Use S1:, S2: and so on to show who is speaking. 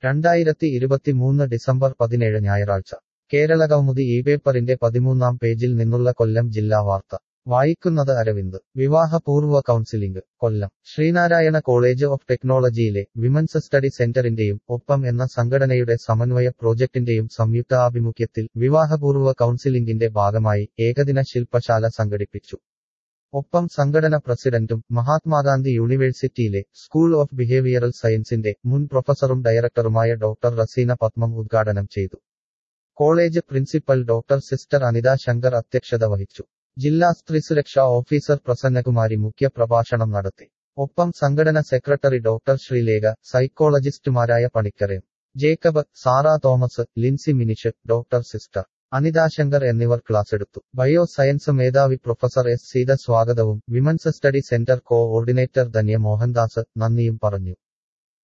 S1: രണ്ടായിരത്തി ഇരുപത്തിമൂന്ന് ഡിസംബർ പതിനേഴ് ഞായറാഴ്ച കേരളകൗമുദി ഈ പേപ്പറിന്റെ പതിമൂന്നാം പേജിൽ നിന്നുള്ള കൊല്ലം ജില്ലാ വാർത്ത വായിക്കുന്നത് അരവിന്ദ് വിവാഹപൂർവ്വ counselling Kollam Sreenarayana college of ടെക്നോളജിയിലെ വിമൻസ് സ്റ്റഡി സെന്ററിന്റെയും ഒപ്പം എന്ന സംഘടനയുടെ സമന്വയ പ്രോജക്ടിന്റെയും സംയുക്ത ആഭിമുഖ്യത്തിൽ വിവാഹപൂർവ്വ കൗൺസിലിംഗിന്റെ ഭാഗമായി ഏകദിന ശില്പശാല സംഘടിപ്പിച്ചു ഒപ്പം സംഘടന പ്രസിഡന്റും മഹാത്മാഗാന്ധി യൂണിവേഴ്സിറ്റിയിലെ സ്കൂൾ ഓഫ് ബിഹേവിയറൽ സയൻസിന്റെ മുൻ പ്രൊഫസറും ഡയറക്ടറുമായ ഡോക്ടർ റസീന പത്മം ഉദ്ഘാടനം ചെയ്തു college principal doctor sister Anitha Shankar അധ്യക്ഷത വഹിച്ചു ജില്ലാ സ്ത്രീസുരക്ഷാ ഓഫീസർ പ്രസന്നകുമാരി മുഖ്യ പ്രഭാഷണം നടത്തി ഒപ്പം സംഘടന സെക്രട്ടറി ഡോക്ടർ ശ്രീലേഖ സൈക്കോളജിസ്റ്റുമാരായ പണിക്കരൻ ജേക്കബ് സാറ തോമസ് ലിൻസി മിനിഷ് ഡോക്ടർ സിസ്റ്റർ അനിതാശങ്കർ എന്നിവർ ക്ലാസ്സെടുത്തു ബയോ സയൻസ് മേധാവി പ്രൊഫസർ എസ് സീത സ്വാഗതവും women's study centre coordinator Dhanya Mohandas നന്ദിയും പറഞ്ഞു